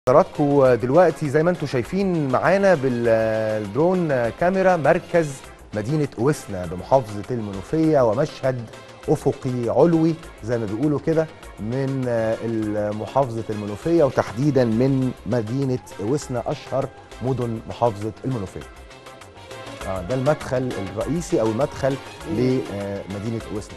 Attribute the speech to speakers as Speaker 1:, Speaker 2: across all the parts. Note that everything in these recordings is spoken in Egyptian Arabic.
Speaker 1: حضراتكم دلوقتي زي ما انتم شايفين معانا بالدرون كاميرا مركز مدينة أوسنا بمحافظة المنوفية ومشهد أفقي علوي زي ما بيقولوا كده من محافظة المنوفية وتحديدا من مدينة أوسنا أشهر مدن محافظة المنوفية آه ده المدخل الرئيسي أو المدخل لمدينة أوسنا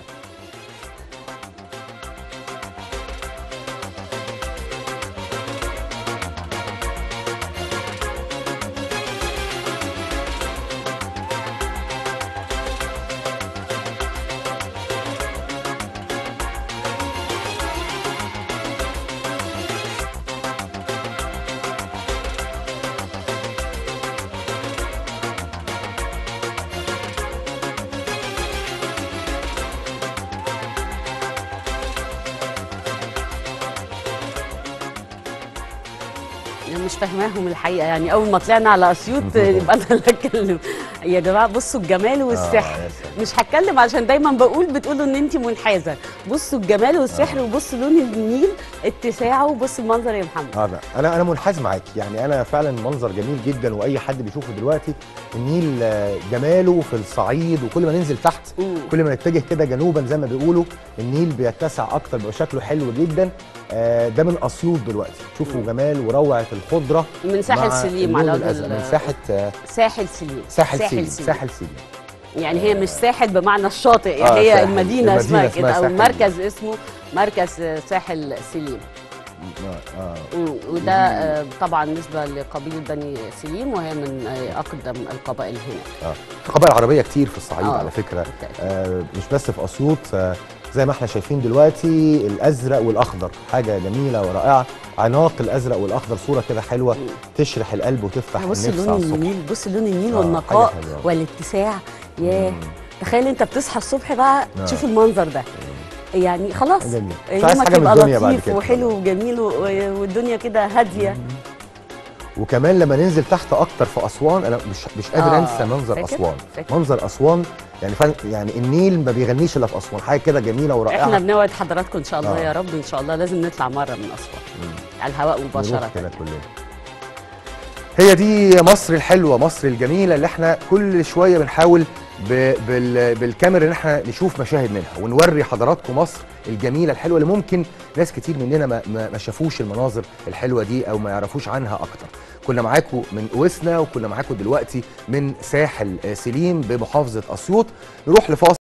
Speaker 2: مش فاهماهم الحقيقه يعني اول ما طلعنا على اسيوط يبقى انا اللي اتكلم يا جماعه بصوا الجمال والسحر
Speaker 1: يا سلام.
Speaker 2: مش هتكلم عشان دايما بقول بتقولوا ان انت منحازه بصوا الجمال والسحر وبصوا لون النيل اتساعه وبصوا المنظر يا محمد
Speaker 1: اه لا انا انا منحاز معاكي يعني انا فعلا منظر جميل جدا واي حد بيشوفه دلوقتي النيل آه، جماله في الصعيد وكل ما ننزل تحت
Speaker 2: مم.
Speaker 1: كل ما نتجه كده جنوبا زي ما بيقولوا النيل بيتسع اكتر بيبقى شكله حلو جدا آه، ده من اسيوط دلوقتي شوفوا جمال وروعه الخضره
Speaker 2: من ساحل
Speaker 1: مع
Speaker 2: سليم
Speaker 1: اللون
Speaker 2: على
Speaker 1: الازرق
Speaker 2: ال-
Speaker 1: من ساحه آه،
Speaker 2: ساحل سليم
Speaker 1: ساحل سليم ساحل سليم
Speaker 2: يعني هي مش ساحل بمعنى الشاطئ يعني
Speaker 1: آه،
Speaker 2: هي
Speaker 1: ساحل.
Speaker 2: المدينه,
Speaker 1: المدينة
Speaker 2: اسمها
Speaker 1: اسمها
Speaker 2: كده او
Speaker 1: ساحل.
Speaker 2: المركز اسمه مركز ساحل سليم
Speaker 1: آه، آه.
Speaker 2: مم. وده آه، طبعا نسبه لقبيله بني سليم وهي من آه، اقدم القبائل هناك
Speaker 1: اه في قبائل عربيه كتير في الصعيد
Speaker 2: آه،
Speaker 1: على فكره
Speaker 2: بالتأكيد.
Speaker 1: آه مش بس في اسيوط آه زي ما احنا شايفين دلوقتي الازرق والاخضر حاجه جميله ورائعه عناق الازرق والاخضر صوره كده حلوه تشرح القلب وتفتح
Speaker 2: بص
Speaker 1: النفس
Speaker 2: لون
Speaker 1: على الصبح
Speaker 2: النيل بص لون النيل
Speaker 1: آه،
Speaker 2: والنقاء
Speaker 1: حاجة حلوة.
Speaker 2: والاتساع ياه
Speaker 1: مم.
Speaker 2: تخيل انت بتصحى الصبح بقى
Speaker 1: آه.
Speaker 2: تشوف المنظر ده يعني خلاص
Speaker 1: جميل. مش عايز
Speaker 2: يومك
Speaker 1: حاجة من
Speaker 2: يبقى
Speaker 1: الدنيا بعد
Speaker 2: لطيف
Speaker 1: كده.
Speaker 2: وحلو وجميل و- والدنيا كده هاديه
Speaker 1: وكمان لما ننزل تحت اكتر في اسوان انا مش مش قادر
Speaker 2: آه،
Speaker 1: انسى منظر
Speaker 2: فاكر؟
Speaker 1: اسوان
Speaker 2: فاكر.
Speaker 1: منظر اسوان يعني فعلا يعني النيل ما بيغنيش الا في اسوان حاجه كده جميله ورائعه
Speaker 2: احنا بنوعد حضراتكم ان شاء الله
Speaker 1: آه.
Speaker 2: يا رب ان شاء الله لازم نطلع مره من اسوان على الهواء
Speaker 1: نروح
Speaker 2: مباشره
Speaker 1: كده كلنا هي دي مصر الحلوه مصر الجميله اللي احنا كل شويه بنحاول ب... بال... بالكاميرا ان احنا نشوف مشاهد منها ونوري حضراتكم مصر الجميله الحلوه اللي ممكن ناس كتير مننا ما, ما... ما شافوش المناظر الحلوه دي او ما يعرفوش عنها اكتر كنا معاكم من اوسنا وكنا معاكم دلوقتي من ساحل آه، سليم بمحافظه اسيوط نروح لفاصل